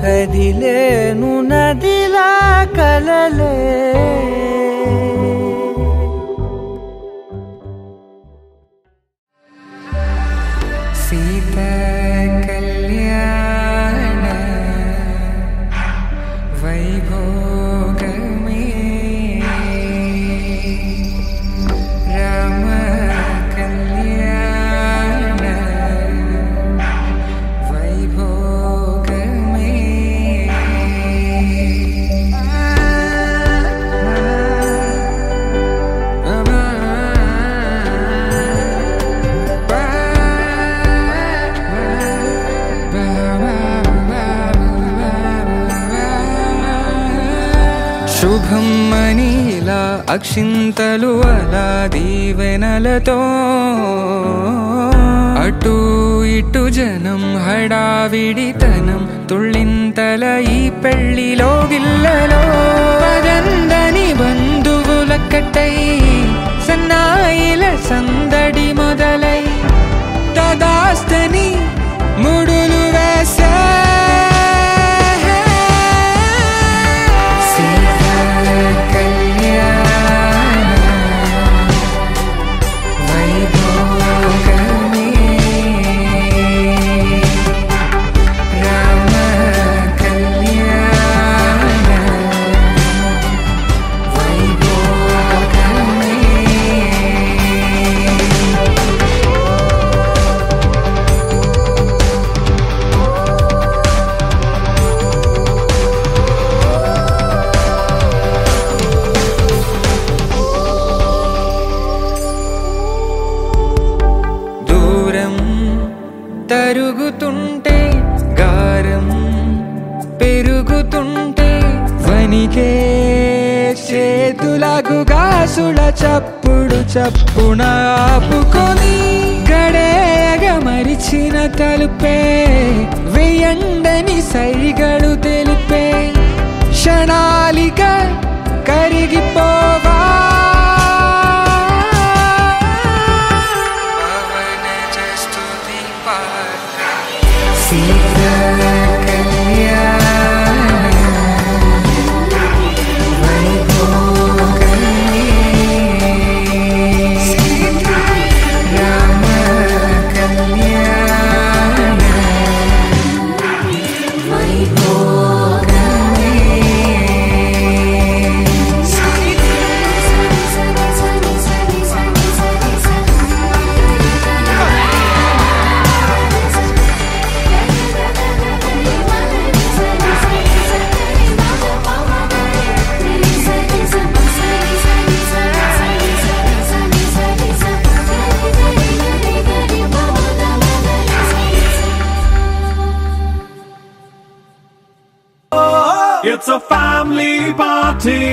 కదిలేను నదిలా కలలే సీత కళ్యాణ వైభోగమే రామ కళ్యాణ వైభోగమే శుభం మనీలా అక్షింతలు అలా దీవెనలతో అటు ఇటు జనం హడావిడితనం తుళ్ళింతల ఈ పెళ్లిలో గిల్లలో పదందని బంధువుల కట్టై సన్నాయిల సందడి మొదలై తదాస్తని ముడులు వేసే సీతా కళ్యాణ వైభోగమే రామ కళ్యాణ వైభోగమే దూరం తరుగుతుంటే గారం పెరుగుతుంటే వనికే చేతులకు గాసుల చప్పుడు చప్పున ఆపుకొని గడేయగ మరిచిన తలుపే వెయ్యండని సైగడు తెలిపే క్షణాలిక కరిగిపోవా పవన జస్తుతి సీతా కళ్యాణ వైభోగమే రామ కళ్యాణ It's a family party.